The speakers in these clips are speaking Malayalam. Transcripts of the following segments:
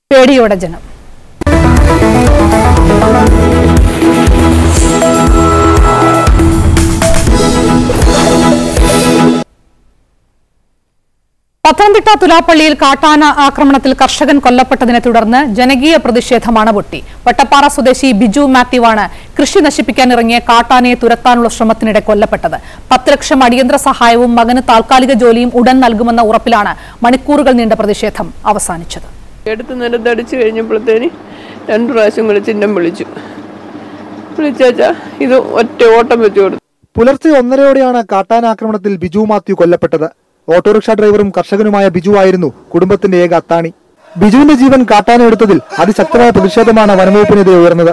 പേടിയോടെ ജനം പത്തനംതിട്ട തുലാപ്പള്ളിയിൽ കാട്ടാന ആക്രമണത്തിൽ കർഷകൻ കൊല്ലപ്പെട്ടതിനെ തുടർന്ന് ജനകീയ പ്രതിഷേധമാണ് പൊട്ടി വട്ടപ്പാറ സ്വദേശി ബിജു മാത്യുവാണ് കൃഷി നശിപ്പിക്കാൻ ഇറങ്ങിയ കാട്ടാനയെ തുരത്താനുള്ള ശ്രമത്തിനിടെ കൊല്ലപ്പെട്ടത് പത്ത് ലക്ഷം അടിയന്തര സഹായവും മകന് താൽക്കാലിക ജോലിയും ഉടൻ നൽകുമെന്ന ഉറപ്പിലാണ് മണിക്കൂറുകൾ നീണ്ട പ്രതിഷേധം അവസാനിച്ചത് എടുത്ത് നിലത്തടിച്ച് കഴിഞ്ഞപ്പോഴത്തേന് രണ്ടു പ്രാവശ്യം കൂടെ ചിഹ്നം വിളിച്ചു വിളിച്ചാച്ചാ ഇത് ഒറ്റ ഓട്ടം വെച്ചു കൊടുത്തു പുലർച്ചെ ഒന്നരയോടെയാണ് കാട്ടാനാക്രമണത്തിൽ ബിജു മാത്യു കൊല്ലപ്പെട്ടത് ഓട്ടോറിക്ഷ ഡ്രൈവറും കർഷകനുമായ ബിജു ആയിരുന്നു കുടുംബത്തിന്റെ ഏക അത്താണി ബിജുവിന്റെ ജീവൻ കാട്ടാന എടുത്തതിൽ അതിശക്തമായ പ്രതിഷേധമാണ് വനംവകുപ്പിനെതിരെ ഉയർന്നത്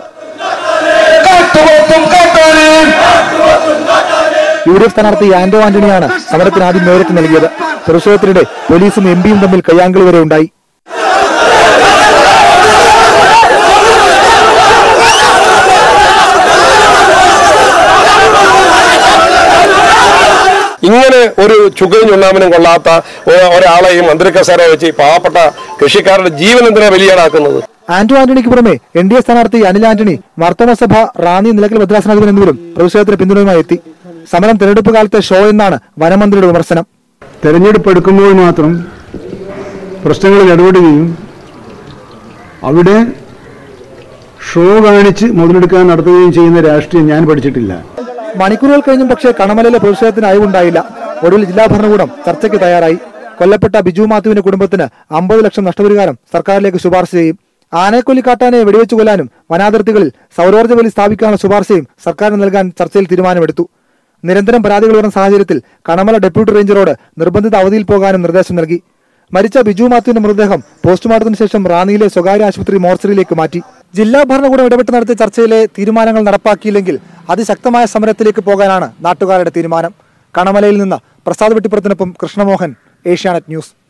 യു ഡി എഫ് സ്ഥാനാർത്ഥി ആന്റോ ആന്റണിയാണ് സമരത്തിന് ആദ്യം നേതൃത്വം നൽകിയത് പ്രതിഷേധത്തിനിടെ പോലീസും എം പിയും തമ്മിൽ കയ്യാങ്കളി വരെ ഉണ്ടായി ഇങ്ങനെ ഒരു ചുക്കയും ചുണ്ണാമ്പിനും കൊള്ളാത്ത ഒ- ഒരാളെ ഈ മന്ത്രി കസേര വെച്ച് ഈ പാവപ്പെട്ട കൃഷിക്കാരുടെ ജീവൻ എന്തിനാ ബലിയാടാക്കുന്നത് ആന്റോ ആന്റണിക്ക് പുറമെ എൻ ഡി എ സ്ഥാനാർത്ഥി അനിൽ ആന്റണി മാർത്തോമ സഭ റാന്നി നിലക്കൽ ഭദ്രാസനാധിപൻ എന്നിവരും പ്രതിഷേധത്തിന് പിന്തുണയുമായി എത്തി സമരം തെരഞ്ഞെടുപ്പ് കാലത്തെ ഷോ എന്നാണ് വനമന്ത്രിയുടെ വിമർശനം തെരഞ്ഞെടുപ്പ് എടുക്കുമ്പോൾ മാത്രം പ്രശ്നങ്ങളിൽ ഇടപെടുകയും അവിടെ ഷോ കാണിച്ച് മുതലെടുക്കാൻ നടത്തുകയും ചെയ്യുന്ന രാഷ്ട്രീയം ഞാൻ പഠിച്ചിട്ടില്ല മണിക്കൂറുകൾ കഴിഞ്ഞും പക്ഷേ കണമലയിലെ പ്രതിഷേധത്തിന് അയവുണ്ടായില്ല ഒടുവിൽ ജില്ലാ ഭരണകൂടം ചർച്ചയ്ക്ക് തയ്യാറായി കൊല്ലപ്പെട്ട ബിജു മാത്യുവിന്റെ കുടുംബത്തിന് അമ്പത് ലക്ഷം നഷ്ടപരിഹാരം സർക്കാരിലേക്ക് ശുപാർശ ചെയ്യും ആനക്കൊല്ലി കാട്ടാനെ വെടിവെച്ചു കൊല്ലാനും വനാതിർത്തികളിൽ സൗരോർജ്ജ വേലി സ്ഥാപിക്കാനുള്ള ശുപാർശയും സർക്കാരിന് നൽകാൻ ചർച്ചയിൽ തീരുമാനമെടുത്തു നിരന്തരം പരാതികൾ വരുന്ന സാഹചര്യത്തിൽ കണമല ഡെപ്യൂട്ടി റേഞ്ചറോട് നിർബന്ധിത അവധിയിൽ പോകാനും നിർദ്ദേശം നൽകി മരിച്ച ബിജു മാത്യുവിന്റെ മൃതദേഹം പോസ്റ്റ്മോർട്ടത്തിന് ശേഷം റാന്നിയിലെ സ്വകാര്യ ആശുപത്രി മോർച്ചറിയിലേക്ക് മാറ്റി ജില്ലാ ഭരണകൂടം ഇടപെട്ട് നടത്തിയ ചർച്ചയിലെ തീരുമാനങ്ങൾ നടപ്പാക്കിയില്ലെങ്കിൽ അതിശക്തമായ സമരത്തിലേക്ക് പോകാനാണ് നാട്ടുകാരുടെ തീരുമാനം കണമലയിൽ നിന്ന് പ്രസാദ് വെട്ടിപ്പുറത്തിനൊപ്പം കൃഷ്ണമോഹൻ ഏഷ്യാനെറ്റ് ന്യൂസ്